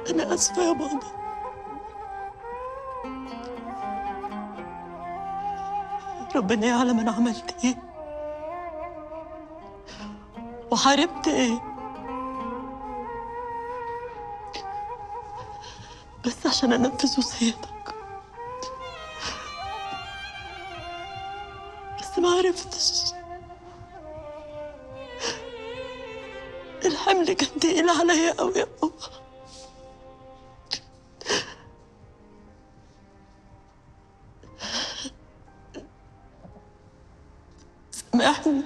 أنا آسفة يا بابا ربنا يعلم أنا عملت إيه وحاربت إيه بس عشان أنفذ وصيتك بس ما عرفتش الحمل كان تقيل عليا قوي يا بابا سامحني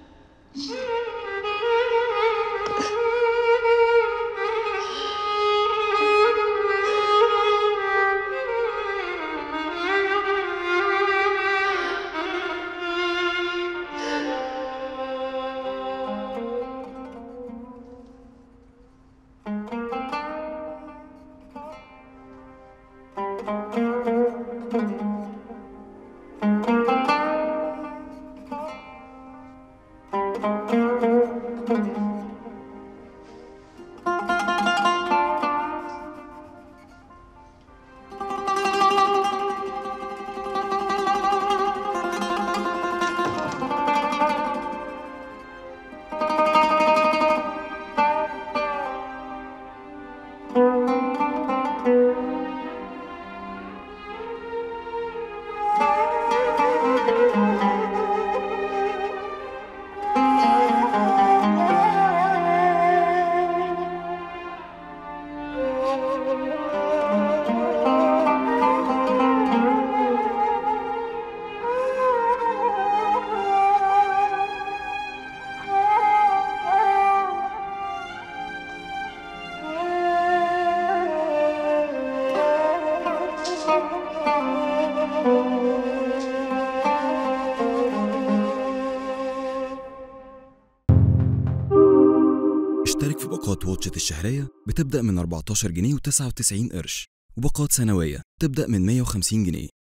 اشترك في باقات واتشت الشهرية بتبدأ من 14 جنيه و99 قرش وباقات سنوية تبدأ من 150 جنيه